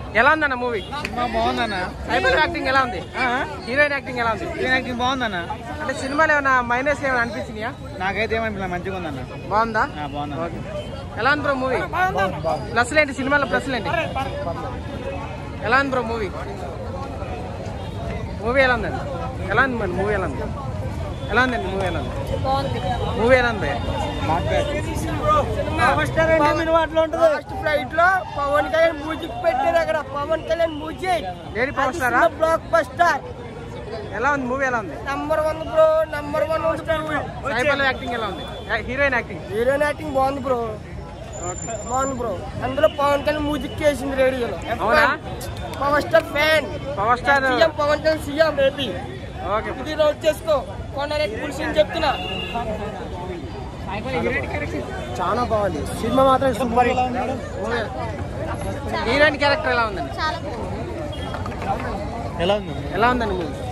ఎలా ఉందన్న మూవీ సినిమా బాగుందన్న సైబర్ యాక్టింగ్ ఎలా ఉంది హీరోయిన్ యాక్టింగ్ ఎలా ఉంది హీరోయిన్ యాక్టింగ్ బాగుందన్న అంటే సినిమాలో ఏమైనా మైనస్ ఏమైనా అనిపించినాయా నాకైతే ఏమనిపించలే మంచిగా ఉందన్న బాగుందా ఆ, బాగుందన్న ఓకే ఎలా ఉంది బ్రో మూవీ ప్లస్ ఏంటి సినిమాలో ప్లస్ ఏంటి ఎలా ఉంది బ్రో మూవీ మూవీ ఎలా ఉందండి ఎలా ఉంది మరి మూవీ ఎలా ఉంది ఎలా ఉందండి మూవీ ఎలా ఉంది మూవీ ఎలా ఉంది ఫస్ట్ ఫ్లైట్ లో పవన్ కళ్యాణ్ మ్యూజిక్ పెట్టారు అక్కడ Pawan Kalyan music lady power స్టారా బ్లాక్ బస్టర్ ఎలా ఉంది మూవీ ఎలా ఉంది number one bro number one ఉంది సైబర్ యాక్టింగ్ ఎలా ఉంది హీరోయిన్ యాక్టింగ్ హీరోయిన్ యాక్టింగ్ బాగుంది బ్రో బాగుంది బ్రో అందులో పవన్ కళ్యాణ్ మ్యూజిక్ చేసింది రేడియోలో అవునా? Power star fan power star CM Pawan Kalyan CM AP okay ఇది నోట్ చేసుకో కొండరెడ్డి పులిసి అని చెప్తున్నా చాలా బాగుంది సినిమా మాత్రం సూపర్ హీరోయిన్ క్యారెక్టర్ ఎలా ఉందండి ఎలా ఉంది ఎలా ఉందండి మూవీ